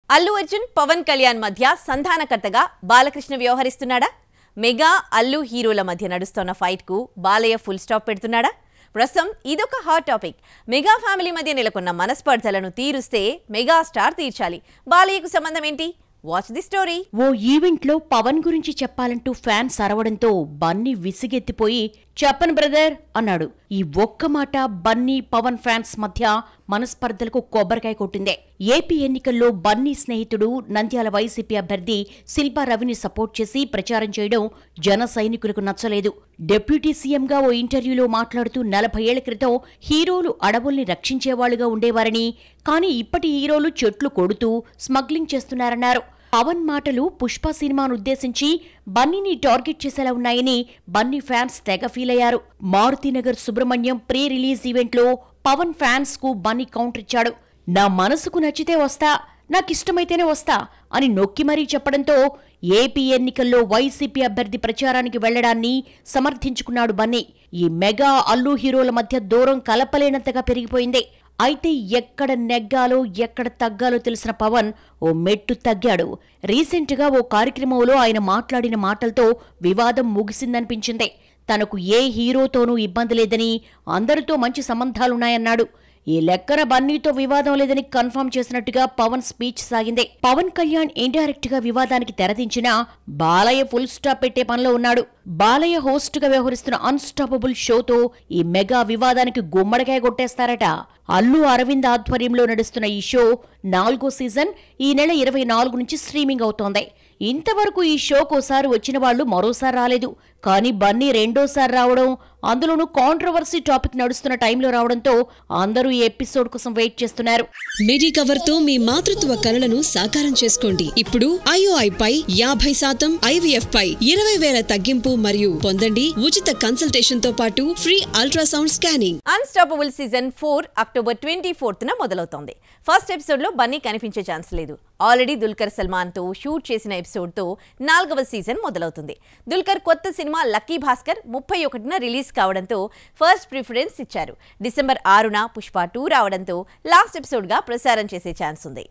అల్లు అర్జున్ పవన్ కళ్యాణ్ మధ్య సంధానకర్తగా బాలకృష్ణ వ్యవహరిస్తున్నాడా మెగా అల్లు హీరోల మధ్య నడుస్తున్న ఫైట్కు బాలయ్య ఫుల్ స్టాప్ పెడుతున్నాడా ప్రస్తుతం ఇదొక హాట్ టాపిక్ మెగా ఫ్యామిలీ మధ్య నెలకొన్న మనస్పర్ధలను తీరుస్తే మెగా స్టార్ తీర్చాలి బాలయ్యకు సంబంధం ఏంటి వాచ్ ది స్టోరీ ఓ ఈవెంట్లో పవన్ గురించి చెప్పాలంటూ ఫ్యాన్స్ అరవడంతో బన్నీ విసిగెత్తిపోయి చెప్పను బ్రదర్ అన్నాడు ఈ ఒక్క మాట బన్నీ పవన్ ఫ్యాన్స్ మధ్య మనస్పర్ధలకు కొబ్బరికాయ కొట్టిందే ఏపీ ఎన్నికల్లో బన్నీ స్నేహితుడు నంద్యాల వైసీపీ అభ్యర్థి శిల్పా రవిని సపోర్ట్ చేసి ప్రచారం చేయడం జన సైనికులకు నచ్చలేదు డిప్యూటీ సీఎంగా ఓ ఇంటర్వ్యూలో మాట్లాడుతూ నలభై ఏళ్ల క్రితం హీరోలు అడవుల్ని రక్షించేవాళ్లుగా ఉండేవారని కానీ ఇప్పటి హీరోలు చెట్లు కొడుతూ స్మగ్లింగ్ చేస్తున్నారన్నారు పవన్ మాటలు పుష్ప సినిమాను ఉద్దేశించి బన్నీని టార్గెట్ చేసేలా ఉన్నాయని బన్నీ ఫ్యాన్స్ తెగ ఫీల్ అయ్యారు మారుతినగర్ సుబ్రహ్మణ్యం ప్రీ రిలీజ్ ఈవెంట్లో పవన్ ఫ్యాన్స్ కు బన్నీ కౌంటర్ ఇచ్చాడు నా మనసుకు నచ్చితే వస్తా నాకిష్టమైతేనే వస్తా అని నొక్కి మరీ చెప్పడంతో ఏపీ ఎన్నికల్లో వైసీపీ అభ్యర్థి ప్రచారానికి వెళ్లడాన్ని సమర్థించుకున్నాడు బన్నీ ఈ మెగా అల్లు హీరోల మధ్య దూరం కలపలేనంతగా పెరిగిపోయింది అయితే ఎక్కడ నెగ్గాలో ఎక్కడ తగ్గాలో తెలిసిన పవన్ ఓ మెట్టు తగ్గాడు రీసెంట్గా ఓ కార్యక్రమంలో ఆయన మాట్లాడిన మాటలతో వివాదం ముగిసిందనిపించింది తనకు ఏ హీరోతోనూ ఇబ్బంది లేదని అందరితో మంచి సంబంధాలున్నాయన్నాడు ఈ లెక్కన బన్నీతో వివాదం లేదని కన్ఫర్మ్ చేసినట్టుగా పవన్ స్పీచ్ సాగింది పవన్ కళ్యాణ్ ఇండైరెక్ట్ గా వివాదానికి తెరదించినా బాలయ్య ఫుల్ స్టాప్ పెట్టే పనిలో ఉన్నాడు బాలయ్య హోస్ట్ గా వ్యవహరిస్తున్న అన్స్టాపబుల్ షోతో ఈ మెగా వివాదానికి గుమ్మడికాయ కొట్టేస్తారట అల్లు అరవింద్ ఆధ్వర్యంలో నడుస్తున్న ఈ షో నాలుగో సీజన్ ఈ నెల ఇరవై నాలుగు నుంచి స్ట్రీమింగ్ అవుతోంది ఇంతవరకు ఈ షోకోసారి వచ్చిన వాళ్ళు మరోసారి రాలేదు కానీ బన్నీ రెండోసారి రావడం అందులోనూ కాంట్రవర్సీ టాపిక్ నడుస్తున్న టైంలో రావడంతో అందరూ ఈ ఎపిసోడ్ కోసం వెయిట్ చేస్తున్నారు మిడి కవర్ తో మీ మాతృత్వ కలలను సాకారం చేసుకోండి ఇప్పుడు ఐఓఐ పై యాభై శాతం ఐవీఎఫ్ పై ఇరవై వేల తగ్గింపు మరియు పొందండి ఉచిత కన్సల్టేషన్ తో పాటు free ultrasound scanning unstoppable season four October twenty ఫోర్త్న మొదలవుతోంది ఫస్ట్ ఎపిసోడ్లో బన్నీ కనిపించే ఛాన్స్ లేదు ఆల్రెడీ దుల్కర్ సల్మాన్తో షూట్ చేసిన ఎపిసోడ్తో నాలుగవ సీజన్ మొదలవుతుంది దుల్కర్ కొత్త సినిమా లక్కీ భాస్కర్ ముప్పై ఒకటిన రిలీజ్ కావడంతో ఫస్ట్ ప్రిఫరెన్స్ ఇచ్చారు డిసెంబర్ ఆరున పుష్ప టూ రావడంతో లాస్ట్ ఎపిసోడ్గా ప్రసారం చేసే ఛాన్స్ ఉంది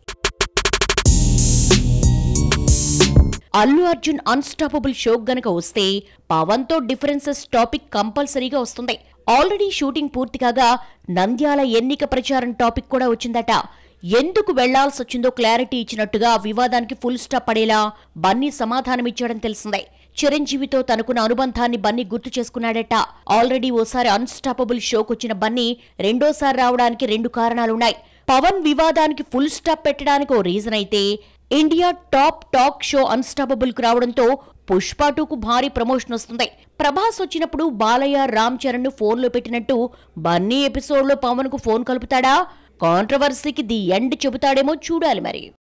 అల్లు అర్జున్ అన్స్టాపబుల్ షో గనక వస్తే పవన్ తో డిఫరెన్సెస్ టాపిక్ కంపల్సరీగా వస్తుంది ఆల్రెడీ షూటింగ్ పూర్తి కాగా నంద్యాల ఎన్నిక ప్రచారం టాపిక్ కూడా వచ్చిందట ఎందుకు వెళ్లాల్సి వచ్చిందో క్లారిటీ ఇచ్చినట్టుగా ఆ వివాదానికి ఫుల్ స్టాప్ పడేలా బన్నీ సమాధానమిచ్చాడని తెలిసిందే చిరంజీవితో తనకున్న అనుబంధాన్ని బన్నీ గుర్తు చేసుకున్నాడట ఆల్రెడీ ఓసారి అన్స్టాపబుల్ షోకొచ్చిన బన్నీ రెండోసారి రావడానికి రెండు కారణాలున్నాయి పవన్ వివాదానికి ఫుల్ స్టాప్ పెట్టడానికి ఓ రీజన్ అయితే India top talk show unstoppable కు రావడంతో పుష్ప టూకు భారీ ప్రమోషన్ వస్తుంది ప్రభాస్ వచ్చినప్పుడు బాలయ్య రామ్ చరణ్ ను ఫోన్ లో పెట్టినట్టు బన్నీ ఎపిసోడ్ లో పవన్ కు ఫోన్ కలుపుతాడా కాంట్రవర్సీకి ది ఎండ్ చెబుతాడేమో చూడాలి మరి